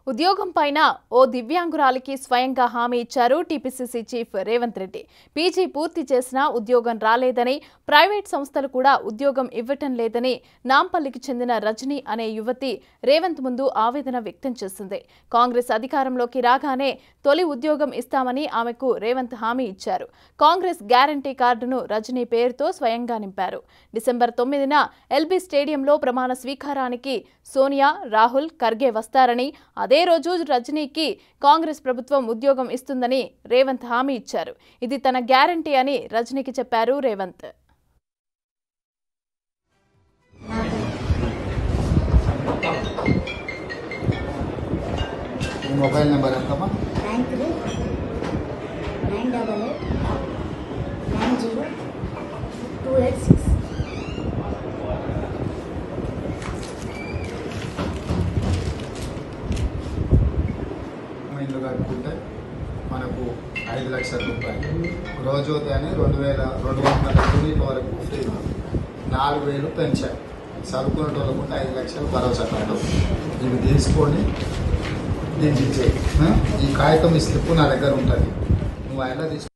ఉద్యోగం పైన ఓ దివ్యాంగురాలికి స్వయంగా హామీ ఇచ్చారు TPCC chief Revanth Reddy PG పూర్తి చేసినా ఉద్యోగం రాలేదని ప్రైవేట్ సంస్థలు కూడా ఉద్యోగం ఇవ్వటం లేదని నాంపల్లికి చెందిన రజనీ అనే యువతి రేవంత్ ముందు ఆవేదన వ్యక్తం చేసింది కాంగ్రెస్ అధికారంలోకి రాగానే తొలి ఉద్యోగం ఇస్తామని ఆమెకు రేవంత్ హామీ ఇచ్చారు కాంగ్రెస్ గ్యారంటీ కార్డును రజనీ పేరుతో స్వయంగా నింపారు డిసెంబర్ తొమ్మిదిన ఎల్బీ స్టేడియంలో ప్రమాణ స్వీకారానికి సోనియా రాహుల్ ఖర్గే వస్తారని అదే రోజు రజనీకి కాంగ్రెస్ ప్రభుత్వం ఉద్యోగం ఇస్తుందని రేవంత్ హామీ ఇచ్చారు ఇది తన గ్యారంటీ అని రజనీకి చెప్పారు రేవంత్ మీ మొబైల్ నెంబర్ ఎంతమ్మా nine three nine double eight nine zero two eight six ఇల్లు కట్టుకుంటే మనకు ఐదు లక్షల రూపాయలు రోజోది అని రెండు వేల రెండు వందల యూనిట్ వరకు ఫ్రీ నాలుగు వేలు పెంచారు చదువుకునే వాళ్ళకుంటే ఐదు లక్షలు భరోసా కార్డు ఇవి తీసుకొని దీనికి ఇచ్చే ఈ కాగితం ఈ స్లిప్ నా దగ్గర ఉంటుంది నువ్వు ఆయన తీసు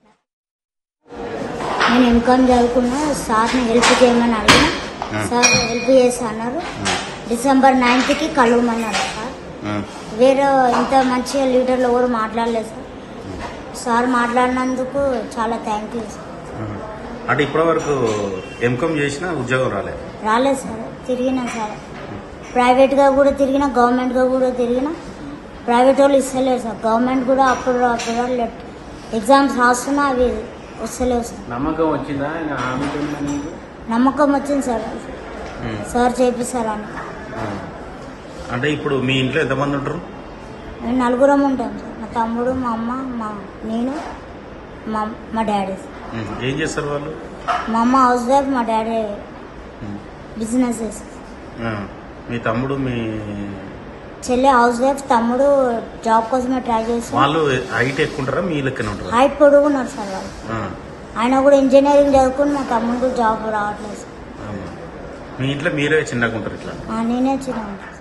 నేను ఎంకామ్ చదువుకున్నా సార్ని హెల్ప్ చేయమని అడిగిన సార్ హెల్ప్ చేసి అన్నారు డిసెంబర్ నైన్త్కి కలవమన్నారు సార్ వేరే ఇంత మంచిగా లీడర్లు ఎవరు మాట్లాడలేదు సార్ సార్ మాట్లాడినందుకు చాలా థ్యాంక్ యూ సార్ అంటే ఇప్పటి వరకు ఎంకామ్ చేసినా ఉద్యోగం రాలేదు రాలేదు సార్ తిరిగినా సార్ ప్రైవేట్గా కూడా తిరిగిన గవర్నమెంట్గా కూడా తిరిగిన ప్రైవేట్ వాళ్ళు ఇస్తలేరు సార్ గవర్నమెంట్ కూడా అప్పుడు అప్పుడు లెట్ ఎగ్జామ్స్ రాస్తున్నా అవి వస్తలేవు సార్ నమ్మకం వచ్చిందా ఆయన హామీతో నీకు నమ్మకం వచ్చింది సార్ ఉమ్. సార్ చేపిస్తారని ఉమ్. అంటే ఇప్పుడు మీ ఇంట్లో ఎంతమంది ఉంటారు మేము నలుగురం ఉంటాం సార్ మా తమ్ముడు మా అమ్మ మా నేను మా మా డాడీ సార్. ఉమ్. ఏం చేస్తారు వాళ్ళు మా అమ్మ హౌస్ వైఫ్ మా డాడీ ఉమ్. బిజినెస్ చేస్తారు ఆ. మీ తమ్ముడు మీ చెల్లె హౌస్ వైఫ్ తమ్ముడు జాబ్ కోసమే ట్రై చేస్తాం వాళ్ళు హైట్ ఎక్కువ ఉంటారా మీ లెక్కన ఉంటారా హైట్ పొడుగున్నారు సార్ వాళ్ళు ఆ. ఆయన కూడా ఇంజనీరింగ్ చదువుకుని మా తమ్ముడు కూడా జాబ్ రావట్లేదు సార్ అవునా. మీ ఇంట్లో మీరే చిన్నగా ఉంటారు ఇట్లా ఆ, నేనే చిన్న ఉంటాను